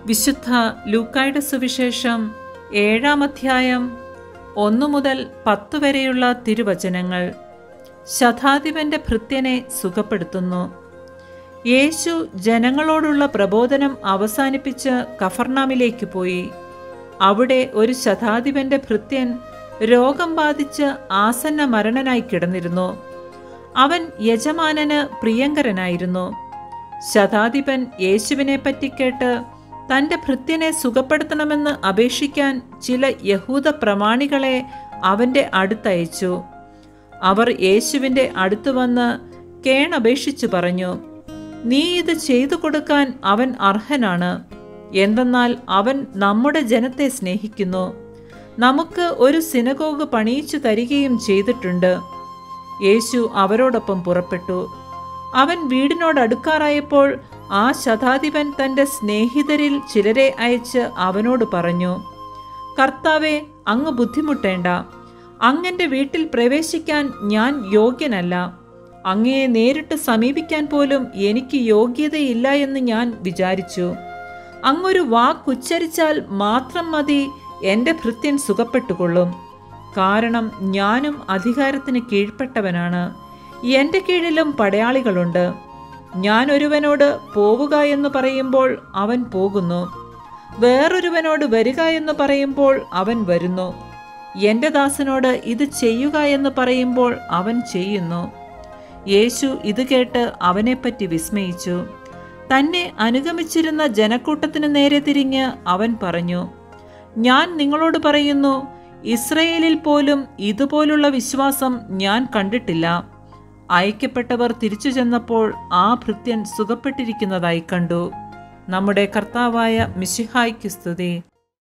വിശുദ്ധ ലൂക്കായുടെ സുവിശേഷം ഏഴാം അധ്യായം ഒന്നു മുതൽ പത്ത് വരെയുള്ള തിരുവചനങ്ങൾ ശതാധിപന്റെ ഭൃത്യനെ സുഖപ്പെടുത്തുന്നു യേശു ജനങ്ങളോടുള്ള പ്രബോധനം അവസാനിപ്പിച്ച് കഫർനാമിലേക്ക് പോയി അവിടെ ഒരു ശതാധിപന്റെ ഭൃത്യൻ രോഗം ബാധിച്ച് ആസന്ന മരണനായി കിടന്നിരുന്നു അവൻ യജമാനന് പ്രിയങ്കരനായിരുന്നു ശതാധിപൻ യേശുവിനെ പറ്റി കേട്ട് തന്റെ ഭൃത്യനെ സുഖപ്പെടുത്തണമെന്ന് അപേക്ഷിക്കാൻ ചില യഹൂദ പ്രമാണികളെ അവന്റെ അടുത്തയച്ചു അവർ യേശുവിൻ്റെ അടുത്ത് വന്ന് കേണപേക്ഷിച്ചു പറഞ്ഞു നീ ഇത് ചെയ്തു കൊടുക്കാൻ അവൻ അർഹനാണ് എന്തെന്നാൽ അവൻ നമ്മുടെ ജനത്തെ സ്നേഹിക്കുന്നു നമുക്ക് ഒരു സിനഗോഗ് പണിയിച്ചു തരികയും ചെയ്തിട്ടുണ്ട് യേശു അവരോടൊപ്പം പുറപ്പെട്ടു അവൻ വീടിനോടടുക്കാറായപ്പോൾ ആ ശതാധിപൻ തൻ്റെ സ്നേഹിതരിൽ ചിലരെ അയച്ച് അവനോട് പറഞ്ഞു കർത്താവെ അങ്ങ് ബുദ്ധിമുട്ടേണ്ട അങ്ങൻ്റെ വീട്ടിൽ പ്രവേശിക്കാൻ ഞാൻ യോഗ്യനല്ല അങ്ങയെ നേരിട്ട് സമീപിക്കാൻ പോലും എനിക്ക് യോഗ്യതയില്ല എന്ന് ഞാൻ വിചാരിച്ചു അങ്ങൊരു വാക്കുച്ചരിച്ചാൽ മാത്രം മതി എൻ്റെ ഭൃത്യൻ സുഖപ്പെട്ടുകൊള്ളും കാരണം ഞാനും അധികാരത്തിന് കീഴ്പ്പെട്ടവനാണ് എൻ്റെ കീഴിലും പടയാളികളുണ്ട് ഞാൻ ഒരുവനോട് പോവുക എന്ന് പറയുമ്പോൾ അവൻ പോകുന്നു വേറൊരുവനോട് വരിക എന്ന് പറയുമ്പോൾ അവൻ വരുന്നു എൻ്റെ ദാസനോട് ഇത് ചെയ്യുക എന്ന് പറയുമ്പോൾ അവൻ ചെയ്യുന്നു യേശു ഇത് കേട്ട് അവനെപ്പറ്റി വിസ്മയിച്ചു തന്നെ അനുഗമിച്ചിരുന്ന ജനക്കൂട്ടത്തിന് നേരെ തിരിഞ്ഞ് അവൻ പറഞ്ഞു ഞാൻ നിങ്ങളോട് പറയുന്നു ഇസ്രയേലിൽ പോലും ഇതുപോലുള്ള വിശ്വാസം ഞാൻ കണ്ടിട്ടില്ല അയക്കപ്പെട്ടവർ തിരിച്ചു ചെന്നപ്പോൾ ആ ഭൃത്യൻ സുഖപ്പെട്ടിരിക്കുന്നതായി കണ്ടു നമ്മുടെ കർത്താവായ മിശിഹായ്ക്ക് സ്തുതി